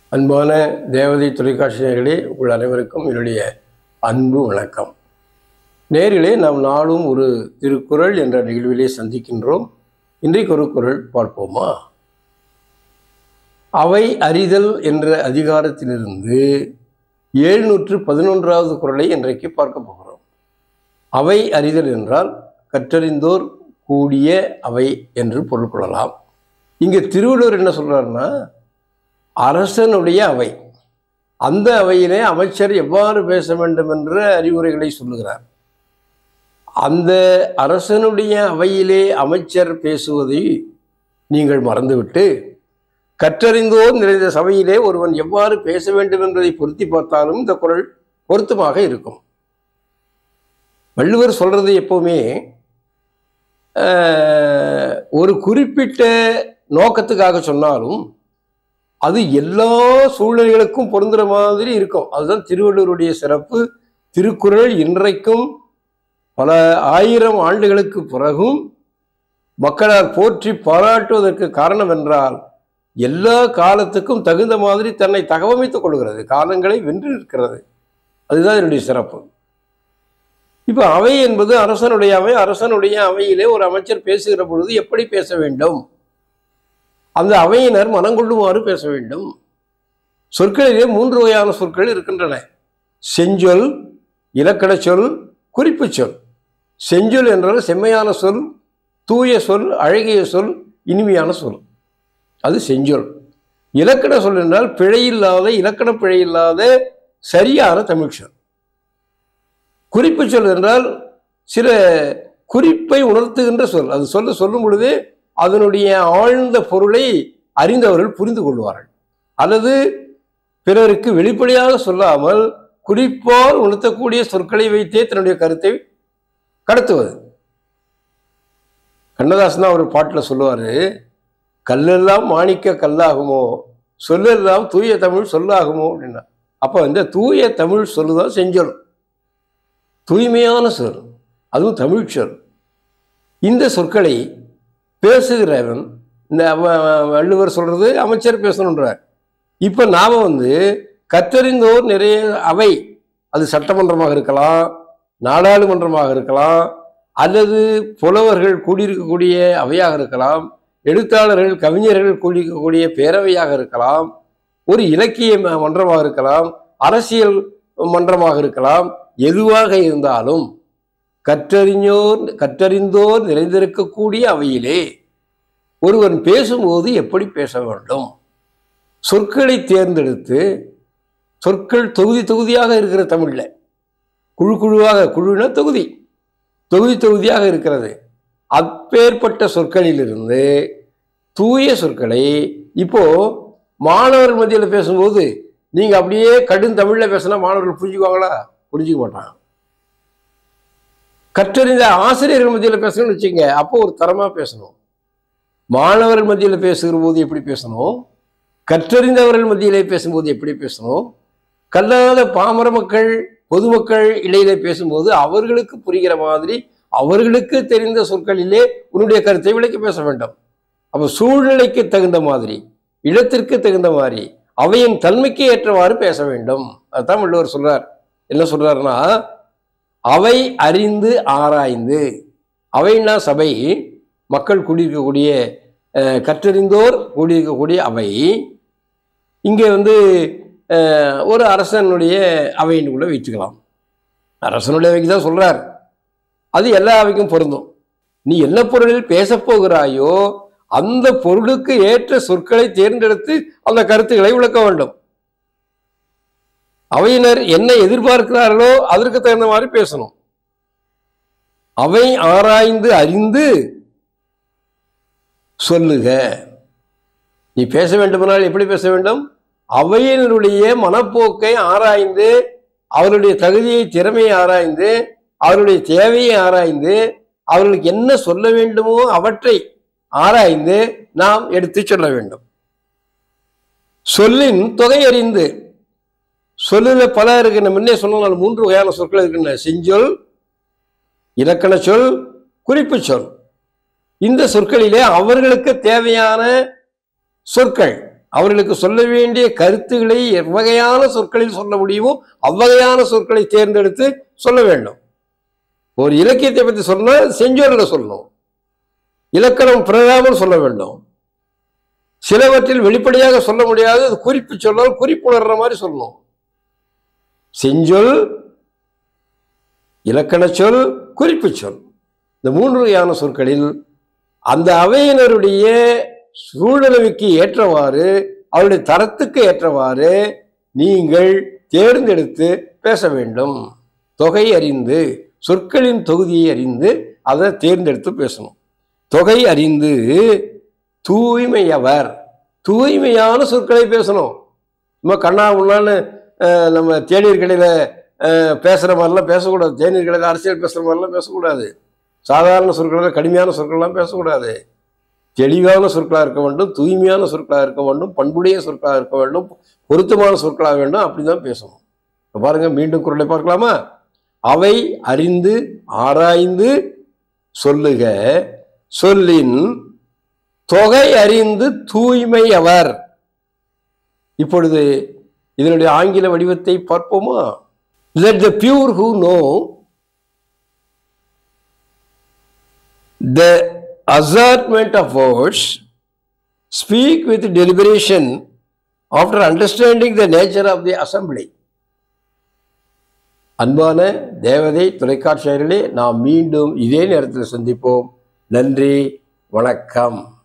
அன்பான தேவதை தொலைக்காட்சி நேயர்களே உங்கள் அனைவருக்கும் என்னுடைய அன்பு வணக்கம் நேரிலே நாம் நாளும் ஒரு திருக்குறள் என்ற நிகழ்விலே சந்திக்கின்றோம் இன்றைக்கு ஒரு குறள் பார்ப்போமா அவை அறிதல் என்ற அதிகாரத்திலிருந்து எழுநூற்று பதினொன்றாவது குறளை இன்றைக்கு பார்க்க போகிறோம் அவை அறிதல் என்றால் கற்றறிந்தோர் கூடிய அவை என்று பொருள் கொள்ளலாம் இங்கே திருவள்ளுவர் என்ன சொல்றாருன்னா அரசனுடைய அவை அந்த அவையிலே அமைச்சர் எவ்வாறு பேச வேண்டும் என்ற அறிவுரைகளை சொல்லுகிறார் அந்த அரசனுடைய அவையிலே அமைச்சர் பேசுவதை நீங்கள் மறந்துவிட்டு கற்றறிந்தோர் நிறைந்த சபையிலே ஒருவன் எவ்வாறு பேச வேண்டும் என்பதை பொருத்தி பார்த்தாலும் இந்த குரல் பொருத்தமாக இருக்கும் வள்ளுவர் சொல்றது எப்பவுமே ஆஹ், ஒரு குறிப்பிட்ட நோக்கத்துக்காக சொன்னாலும் அது எல்லா சூழ்நிலைகளுக்கும் பொருந்துற மாதிரி இருக்கும் அதுதான் திருவள்ளுவருடைய சிறப்பு திருக்குறள் இன்றைக்கும் பல ஆயிரம் ஆண்டுகளுக்கு பிறகும் மக்களால் போற்றி பாராட்டுவதற்கு காரணம் என்றால் எல்லா காலத்துக்கும் தகுந்த மாதிரி தன்னை தகவமைத்துக் கொள்கிறது காலங்களை வென்று நிற்கிறது அதுதான் என்னுடைய சிறப்பு இப்போ அவை என்பது அரசனுடைய அவை அரசனுடைய அவையிலே ஒரு அமைச்சர் பேசுகிற பொழுது எப்படி பேச வேண்டும் அந்த அவையினர் மனங்கொள்ளுமாறு பேச வேண்டும் சொற்களிலே மூன்று வகையான சொற்கள் இருக்கின்றன செஞ்சொல் இலக்கண சொல் குறிப்புச் சொல் செஞ்சொல் என்றால் செம்மையான சொல் தூய சொல் அழகிய சொல் இனிமையான சொல் அது செஞ்சொல் இலக்கண சொல் என்றால் பிழையில்லாத இலக்கண பிழையில்லாத சரியான தமிழ் சொல் குறிப்புச் சொல் என்றால் சில குறிப்பை உணர்த்துகின்ற சொல் அது சொல்ல சொல்லும் பொழுது அதனுடைய ஆழ்ந்த பொருளை அறிந்தவர்கள் புரிந்து கொள்வார்கள் அல்லது பிறருக்கு வெளிப்படையாக சொல்லாமல் குறிப்பால் உணர்த்தக்கூடிய சொற்களை வைத்தே தன்னுடைய கருத்தை கடத்துவது கண்ணதாசன் தான் ஒரு பாட்டில் சொல்லுவார் கல்லெல்லாம் மாணிக்க கல்லாகுமோ சொல்லெல்லாம் தூய தமிழ் சொல்லாகுமோ அப்படின்னா அப்போ இந்த தூய தமிழ் சொல்லுதான் செஞ்சொல் தூய்மையான சொல் அதுவும் தமிழ் சொல் இந்த சொற்களை பேசுகிறவன் இந்த அவ- வள்ளுவர் சொல்றது அமைச்சர் பேசணுன்றார் இப்போ நாம வந்து கற்றறிந்தோர் நிறைய அவை அது சட்டமன்றமாக இருக்கலாம் நாடாளுமன்றமாக இருக்கலாம் அல்லது புலவர்கள் கூடியிருக்கக்கூடிய அவையாக இருக்கலாம் எழுத்தாளர்கள் கவிஞர்கள் கூடியிருக்கக்கூடிய பேரவையாக இருக்கலாம் ஒரு இலக்கிய ம- மன்றமாக இருக்கலாம் அரசியல் மன்றமாக இருக்கலாம் எதுவாக இருந்தாலும் கற்றறிஞோர் கற்றறிந்தோர் நிறைந்திருக்கக்கூடிய அவையிலே ஒருவன் பேசும்போது எப்படி பேச வேண்டும் சொற்களை தேர்ந்தெடுத்து சொற்கள் தொகுதி தொகுதியாக இருக்கிற தமிழ்ல குழு குழுவாக குழுனா தொகுதி தொகுதி தொகுதியாக இருக்கிறது அப்பேற்பட்ட சொற்களிலிருந்து தூய சொற்களை இப்போ மாணவர்கள் மத்தியில் பேசும்போது நீங்க அப்படியே கடும் தமிழ்ல பேசினா மாணவர்கள் புரிஞ்சுக்குவாங்களா புரிஞ்சுக்க மாட்டாங்க கற்றறிந்த ஆசிரியர்கள் மத்தியில் பேசணும்னு வச்சுங்க அப்போ ஒரு தரமா பேசணும் மாணவர்கள் மத்தியில் பேசுகிற போது எப்படி பேசணும் கற்றறிந்தவர்கள் மத்தியிலே பேசும்போது எப்படி பேசணும் கல்லாத பாமர மக்கள் பொதுமக்கள் இடையிலே பேசும்போது அவர்களுக்கு புரிகிற மாதிரி அவர்களுக்கு தெரிந்த சொற்களிலே உன்னுடைய கருத்தை விளக்கி பேச வேண்டும் அப்போ சூழ்நிலைக்கு தகுந்த மாதிரி இடத்திற்கு தகுந்த மாதிரி அவையின் தன்மைக்கு ஏற்றவாறு பேச வேண்டும் அதுதான் வள்ளுவர் சொல்றார் என்ன சொல்றாருன்னா அவை அறிந்து ஆராய்ந்து அவைன்னா சபை மக்கள் கூடியிருக்கக்கூடிய அஹ், கற்றறிந்தோர் கூடியிருக்கக்கூடிய அவை இங்கே வந்து அஹ், ஒரு அரசனுடைய அவைன்னு கூட வச்சுக்கலாம் அரசனுடைய அவைக்கு தான் சொல்றார் அது எல்லா அவைக்கும் பொருந்தும் நீ என்ன பொருளில் பேசப் போகிறாயோ அந்த பொருளுக்கு ஏற்ற சொற்களை தேர்ந்தெடுத்து அந்த கருத்துக்களை விளக்க வேண்டும் அவையினர் என்ன எதிர்பார்க்கிறார்களோ அதற்கு தகுந்த மாதிரி பேசணும் அவை ஆராய்ந்து அறிந்து சொல்லுக நீ பேச வேண்டுமானால் எப்படி பேச வேண்டும் அவையினருடைய மனப்போக்கை ஆராய்ந்து அவருடைய தகுதியை திறமையை ஆராய்ந்து அவருடைய தேவையை ஆராய்ந்து அவர்களுக்கு என்ன சொல்ல வேண்டுமோ அவற்றை ஆராய்ந்து நாம் எடுத்து சொல்ல வேண்டும் சொல்லின் தொகை அறிந்து சொல்லுல பல இருக்கின்ற முன்னே சொன்னால் மூன்று வகையான சொற்கள் இருக்கின்றன செஞ்சொல் இலக்கண சொல் குறிப்பு சொல் இந்த சொற்களிலே அவர்களுக்கு தேவையான சொற்கள் அவர்களுக்கு சொல்ல வேண்டிய கருத்துக்களை எவ்வகையான சொற்களில் சொல்ல முடியுமோ அவ்வகையான சொற்களை தேர்ந்தெடுத்து சொல்ல வேண்டும் ஒரு இலக்கியத்தை பற்றி சொன்னால் செஞ்சொல்ல சொல்லணும் இலக்கணம் பிறகாமல் சொல்ல வேண்டும் சிலவற்றில் வெளிப்படையாக சொல்ல முடியாது அது குறிப்பு சொல்லால் குறிப்புணர்ற மாதிரி சொல்லணும் செஞ்சொல் இலக்கண சொல் குறிப்பு சொல் இந்த மூன்று வகையான சொற்களில் அந்த அவையினருடைய சூழ்நிலைக்கு ஏற்றவாறு அவருடைய தரத்துக்கு ஏற்றவாறு நீங்கள் தேர்ந்தெடுத்து பேச வேண்டும் தொகை அறிந்து சொற்களின் தொகுதியை அறிந்து அதை தேர்ந்தெடுத்து பேசணும் தொகை அறிந்து தூய்மையவர் தூய்மையான சொற்களை பேசணும் சும்மா கண்ணா முன்னான்னு அஹ், நம்ம தேநீர் கடையில் பேசுகிற மாதிரிலாம் பேசக்கூடாது தேநீர் கடையில் அரசியல் பேசுகிற மாதிரிலாம் பேசக்கூடாது சாதாரண சொற்களில் கடுமையான சொற்கள்லாம் பேசக்கூடாது தெளிவான சொற்களாக இருக்க வேண்டும் தூய்மையான சொற்களாக இருக்க வேண்டும் பண்புடைய சொற்களாக இருக்க வேண்டும் பொருத்தமான சொற்களாக வேண்டும் அப்படி தான் பேசணும் இப்ப பாருங்க மீண்டும் குரலை பார்க்கலாமா அவை அறிந்து ஆராய்ந்து சொல்லுக சொல்லின் தொகை அறிந்து தூய்மை அவர் இப்பொழுது இதனுடைய ஆங்கில வடிவத்தை பார்ப்போமா let the pure who know the assortment of words speak with deliberation after understanding the nature of the assembly அன்பான தேவதை தொலைக்காட்சியர்களே நாம் மீண்டும் இதே நேரத்தில் சந்திப்போம் நன்றி வணக்கம்